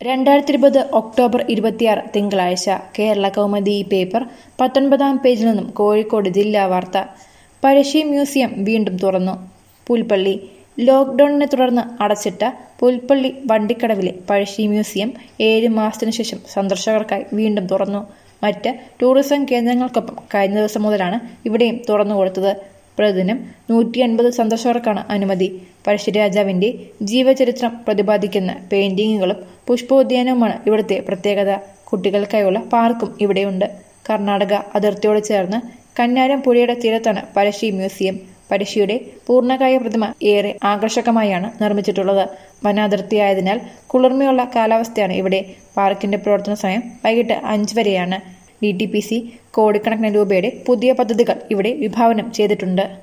രണ്ടായിരത്തി ഇരുപത് ഒക്ടോബർ ഇരുപത്തിയാറ് തിങ്കളാഴ്ച കേരള കൗമുദി പേപ്പർ പത്തൊൻപതാം പേജിൽ നിന്നും കോഴിക്കോട് ജില്ലാ വാർത്ത പഴശ്ശി മ്യൂസിയം വീണ്ടും തുറന്നു പുൽപ്പള്ളി ലോക്ക്ഡൌണിനെ തുടർന്ന് അടച്ചിട്ട പുൽപ്പള്ളി വണ്ടിക്കടവിലെ പഴശ്ശി മ്യൂസിയം ഏഴ് മാസത്തിനു ശേഷം സന്ദർശകർക്കായി വീണ്ടും തുറന്നു മറ്റ് ടൂറിസം കേന്ദ്രങ്ങൾക്കൊപ്പം കഴിഞ്ഞ ദിവസം മുതലാണ് ഇവിടെയും തുറന്നു കൊടുത്തത് പ്രതിദിനം നൂറ്റി അൻപത് സന്ദർശകർക്കാണ് അനുമതി പഴശ്ശിരാജാവിന്റെ ജീവചരിത്രം പ്രതിപാദിക്കുന്ന പെയിന്റിങ്ങുകളും പുഷ്പോദ്യാനവുമാണ് ഇവിടുത്തെ പ്രത്യേകത കുട്ടികൾക്കായുള്ള പാർക്കും ഇവിടെയുണ്ട് കർണാടക അതിർത്തിയോട് ചേർന്ന് കന്നാരം പുഴയുടെ തീരത്താണ് പഴശ്ശി മ്യൂസിയം പഴശ്ശിയുടെ പൂർണ്ണകായ പ്രതിമ ഏറെ ആകർഷകമായാണ് നിർമ്മിച്ചിട്ടുള്ളത് വനാതിർത്തിയായതിനാൽ കുളിർമയുള്ള കാലാവസ്ഥയാണ് ഇവിടെ പാർക്കിന്റെ പ്രവർത്തന സമയം വൈകിട്ട് അഞ്ച് വരെയാണ് ഡി ടി പി സി കോടിക്കണക്കിന് രൂപയുടെ പുതിയ പദ്ധതികൾ ഇവിടെ വിഭാവനം ചെയ്തിട്ടുണ്ട്